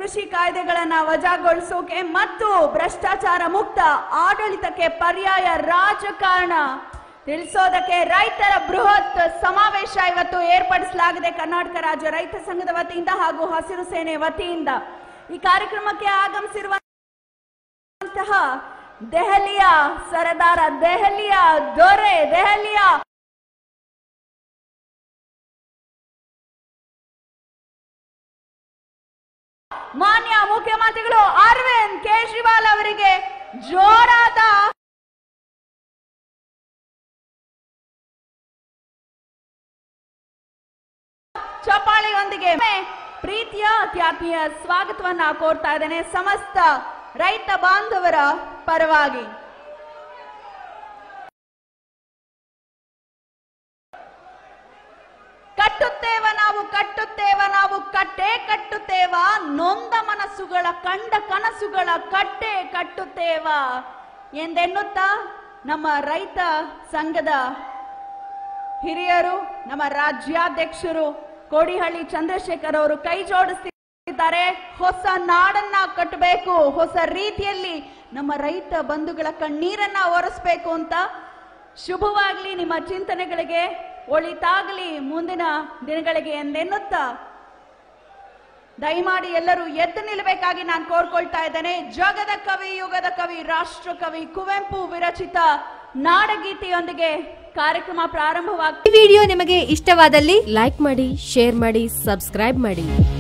ಕೃಷಿ ಕಾಯ್ದೆಗಳನ್ನ ವಜಾಗೊಳಿಸೋಕೆ ಮತ್ತು ಭ್ರಷ್ಟಾಚಾರ ಮುಕ್ತ ಆಡಳಿತಕ್ಕೆ ಪರ್ಯಾಯ ರಾಜಕಾರಣ ತಿಳಿಸೋದಕ್ಕೆ ರೈತರ ಬೃಹತ್ ಸಮಾವೇಶ ಇವತ್ತು ಏರ್ಪಡಿಸಲಾಗಿದೆ ಕರ್ನಾಟಕ ರಾಜ್ಯ ರೈತ ಸಂಘದ ವತಿಯಿಂದ ಹಾಗೂ ಹಸಿರು ಸೇನೆ ವತಿಯಿಂದ ಈ ಕಾರ್ಯಕ್ರಮಕ್ಕೆ ಆಗಮಿಸಿರುವಂತಹ ದೆಹಲಿಯ ಸರದಾರ ದೆಹಲಿಯ ದೊರೆ ದೆಹಲಿಯ ಮಾನ್ಯ ಮುಖ್ಯಮಂತ್ರಿಗಳು ಅರವಿಂದ್ ಕೇಜ್ರಿವಾಲ್ ಅವರಿಗೆ ಜೋರಾದ ಚಪಾಳಿಯೊಂದಿಗೆ ಪ್ರೀತಿಯ ಅತ್ಯಾತ್ಮೀಯ ಸ್ವಾಗತವನ್ನ ಕೋರ್ತಾ ಇದ್ದೇನೆ ಸಮಸ್ತ ರೈತ ಬಾಂಧವರ ಪರವಾಗಿ ಕಟ್ಟುತ್ತೇವ ನಾವು ಕಟ್ಟುತ್ತೇವ ನಾವು ಕಟ್ಟೆ ಕಟ್ಟುತ್ತೇವ ನೊಂದ ಮನಸ್ಸುಗಳ ಕಂಡ ಕನಸುಗಳ ಕಟ್ಟೆ ಕಟ್ಟುತ್ತೇವ ಎಂದೆನ್ನುತ್ತಾ ನಮ್ಮ ರೈತ ಸಂಘದ ಹಿರಿಯರು ನಮ್ಮ ರಾಜ್ಯಾಧ್ಯಕ್ಷರು ಕೋಡಿಹಳ್ಳಿ ಚಂದ್ರಶೇಖರ್ ಅವರು ಕೈ ಜೋಡಿಸ್ತಿದ್ದಾರೆ ಹೊಸ ನಾಡನ್ನ ಕಟ್ಟಬೇಕು ಹೊಸ ರೀತಿಯಲ್ಲಿ ನಮ್ಮ ರೈತ ಬಂಧುಗಳ ಕಣ್ಣೀರನ್ನ ಒರೆಸ್ಬೇಕು ಅಂತ ಶುಭವಾಗ್ಲಿ ನಿಮ್ಮ ಚಿಂತನೆಗಳಿಗೆ ಒಳಿತಾಗಲಿ ಮುಂದಿನ ದಿನಗಳಿಗೆ ಎಂದೆನ್ನುತ್ತಾ ದಯಮಾಡಿ ಎಲ್ಲರೂ ಎದ್ದು ನಿಲ್ಲಬೇಕಾಗಿ ನಾನು ಕೋರ್ಕೊಳ್ತಾ ಇದ್ದೇನೆ ಜಗದ ಕವಿ ಯುಗದ ಕವಿ ರಾಷ್ಟ್ರ ಕವಿ ಕುವೆಂಪು ವಿರಚಿತ ನಾಡಗೀತೆಯೊಂದಿಗೆ ಕಾರ್ಯಕ್ರಮ ಪ್ರಾರಂಭವಾಗ್ತದೆ ಈ ವಿಡಿಯೋ ನಿಮಗೆ ಇಷ್ಟವಾದಲ್ಲಿ ಲೈಕ್ ಮಾಡಿ ಶೇರ್ ಮಾಡಿ ಸಬ್ಸ್ಕ್ರೈಬ್ ಮಾಡಿ